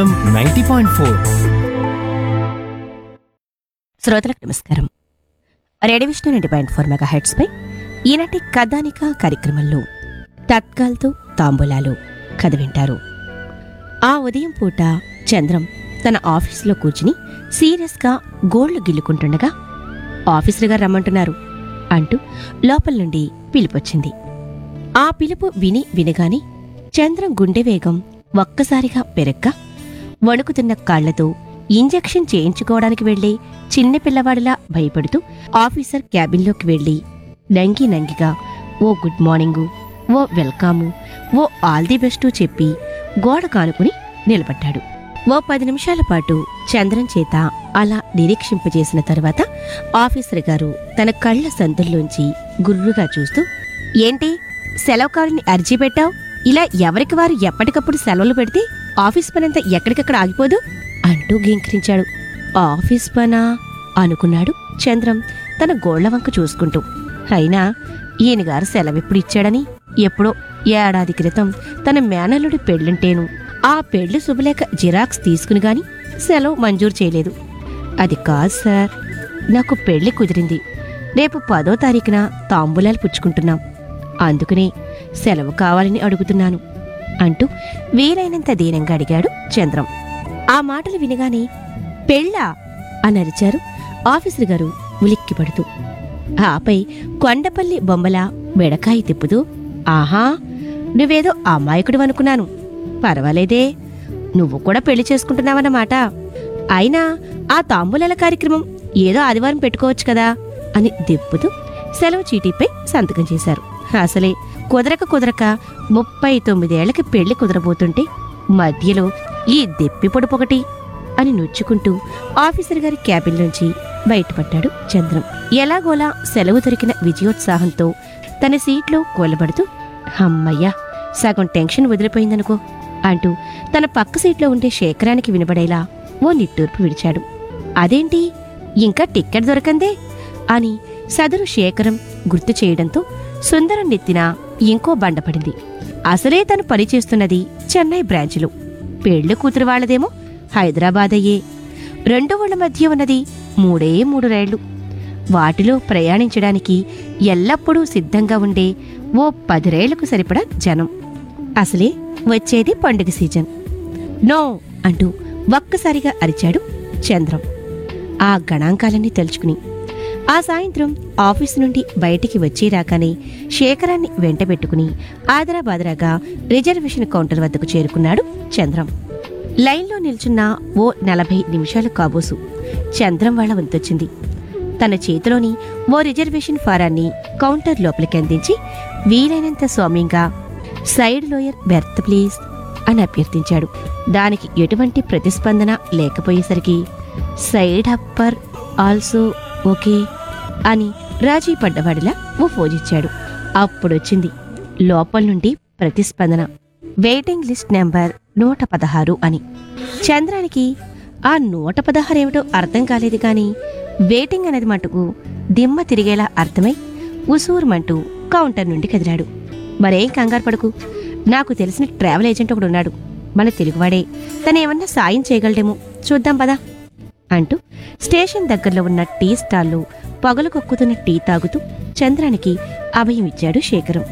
ninety point four శ్రోతలకు నమస్కారం radio Vishnu ninety point four megahertz పై ఈనాటి కథానిక కార్యక్రమంలో తత్కాల్తో తాంబూలాలు కథ వింటారు ఆ ఉదయం పూట చంద్రం తన ఆఫీసులో కూర్చుని సీరియస్గా గోళ్లు గిల్లుకుంటుండగా ఆఫీసర్ గారు రమ్మంటున్నారు అంటూ లోపల నుండి పిలుపొచ్చింది ఆ పిలుపు విని వినగానే చంద్రం గుండె వేగం ఒక్కసారిగా పెరగ్గా వణుకుతున్న కాళ్లతో ఇంజెక్షన్ చేయించుకోవడానికి వెళ్లే చిన్న పిల్లవాడిలా భయపడుతూ ఆఫీసర్ క్యాబిన్లోకి వెళ్లి నంగి నంగిగా oh good morning oh welcome oh all the best చెప్పి గోడ కానుకుని నిలబడ్డాడు ఓ పది నిమిషాల పాటు చంద్రం చేత అలా నిరీక్షింపజేసిన తరువాత ఆఫీసర్ గారు తన కళ్ళ సందుల్లోంచి గుర్రుగా చూస్తూ ఏంటి సెలవు కారుని అర్జీ పెట్టావు ఇలా ఎవరికి వారు ఎప్పటికప్పుడు సెలవులు పెడితే ఆఫీస్ పనంతా ఎక్కడికక్కడ ఆగిపోదు అంటూ గింకరించాడు ఆఫీస్ పనా అనుకున్నాడు చంద్రం తన గోళ్ల వంక చూసుకుంటూ అయినా ఈయనగారు సెలవెప్పుడు ఇచ్చాడని ఎప్పుడో ఏడాది క్రితం తన మేనల్లుడి పెళ్ళుంటేను ఆ పెళ్లి శుభలేఖ జిరాక్స్ తీసుకుని గాని సెలవు మంజూరు చేయలేదు అది కాదు సార్ నాకు పెళ్లి కుదిరింది రేపు పదో తారీఖున తాంబూలాలు పుచ్చుకుంటున్నాం అందుకనే సెలవు కావాలని అడుగుతున్నాను అంటూ వీలైనంత దీనంగా అడిగాడు చంద్రం ఆ మాటలు వినగానే పెళ్ళా అని అరిచారు ఆఫీసర్ గారు ఉలిక్కిపడుతూ ఆపై కొండపల్లి బొమ్మల మెడకాయ తిప్పుతూ ఆహా నువ్వేదో అమాయకుడు అనుకున్నాను పర్వాలేదే నువ్వు కూడా పెళ్లి చేసుకుంటున్నావన్నమాట అయినా ఆ తాంబూలాల కార్యక్రమం ఏదో ఆదివారం పెట్టుకోవచ్చు కదా అని దిప్పుతూ సెలవు చీటీపై సంతకం చేశారు అసలే కుదరక కుదరక ముప్పై తొమ్మిదేళ్లకి పెళ్లి కుదరబోతుంటే మధ్యలో ఈ దెప్పి పొడుపొకటి అని నొచ్చుకుంటూ ఆఫీసర్ గారి క్యాబిన్ నుంచి బయటపడ్డాడు చంద్రం ఎలాగోలా సెలవు దొరికిన విజయోత్సాహంతో తన సీట్లో కూలబడుతూ అమ్మయ్యా సగం టెన్షన్ వదిలిపోయిందనుకో అంటూ తన పక్క సీట్లో ఉండే శేఖరానికి వినబడేలా ఓ నిట్టూర్పు విడిచాడు అదేంటి ఇంకా టిక్కెట్ దొరకందే అని సదరు శేఖరం గుర్తు చేయడంతో సుందరం నెత్తిన ఇంకో బండపడింది అసలే తను పనిచేస్తున్నది చెన్నై బ్రాంచ్లో పెళ్లి కూతురు వాళ్ళదేమో హైదరాబాద్ అయ్యే రెండు ఊళ్ళ మధ్య ఉన్నది మూడే మూడు రైళ్లు వాటిలో ప్రయాణించడానికి ఎల్లప్పుడూ సిద్ధంగా ఉండే ఓ పది రైళ్లకు సరిపడా జనం అసలే వచ్చేది పండుగ సీజన్ నో అంటూ ఒక్కసారిగా అరిచాడు చంద్రం ఆ గణాంకాలన్నీ తలుచుకుని ఆ సాయంత్రం ఆఫీసు నుండి బయటికి వచ్చి రాగానే శేఖరాన్ని వెంటబెట్టుకుని ఆదరాబాదరాగా రిజర్వేషన్ కౌంటర్ వద్దకు చేరుకున్నాడు చంద్రం లైన్లో నిల్చున్న ఓ నలభై నిమిషాలు కాబోసు చంద్రం వాళ్ళ వంతొచ్చింది తన చేతిలోని ఓ రిజర్వేషన్ ఫారాన్ని కౌంటర్ లోపలికి అందించి వీలైనంత సౌమ్యంగా సైడ్ లోయర్ బెర్త్ ప్లీజ్ అని అభ్యర్థించాడు దానికి ఎటువంటి ప్రతిస్పందన లేకపోయేసరికి సైడ్ అప్పర్ ఆల్సో ఓకే అని రాజీ పడ్డవాడిలా ఓ ఫోజిచ్చాడు అప్పుడొచ్చింది లోపల నుండి ప్రతిస్పందన వెయిటింగ్ లిస్ట్ నెంబర్ నూట పదహారు అని చంద్రానికి ఆ నూట పదహారు ఏమిటో అర్థం కాలేదు కాని వెయిటింగ్ అనేది మటుకు దిమ్మ తిరిగేలా అర్థమై ఉసూరుమంటూ కౌంటర్ నుండి కదిలాడు మరేం కంగారు పడకు నాకు తెలిసిన ట్రావెల్ ఏజెంట్ ఒకడు ఉన్నాడు మన తెలుగువాడే తనేమన్నా సాయం చేయగలడేమో చూద్దాం పదా అంటూ స్టేషన్ దగ్గరలో ఉన్న టీ స్టాల్లో పొగలు కొక్కుతున్న టీ తాగుతూ చంద్రానికి అభయం ఇచ్చాడు శేఖరం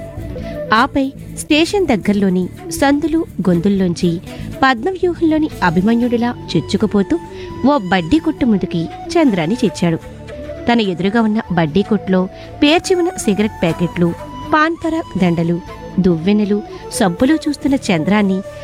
ఆపై స్టేషన్ దగ్గరలోని సందులు గొంతుల్లోంచి పద్మవ్యూహంలోని అభిమన్యుడిలా చొచ్చుకుపోతూ ఓ బడ్డీ కొట్టు ముందుకి చంద్రాన్ని చేర్చాడు తన ఎదురుగా ఉన్న బడ్డీ కొట్లో పేర్చి ఉన్న సిగరెట్ ప్యాకెట్లు పాన్పర దండలు దువ్వెనలు సబ్బులు చూస్తున్న చంద్రాన్ని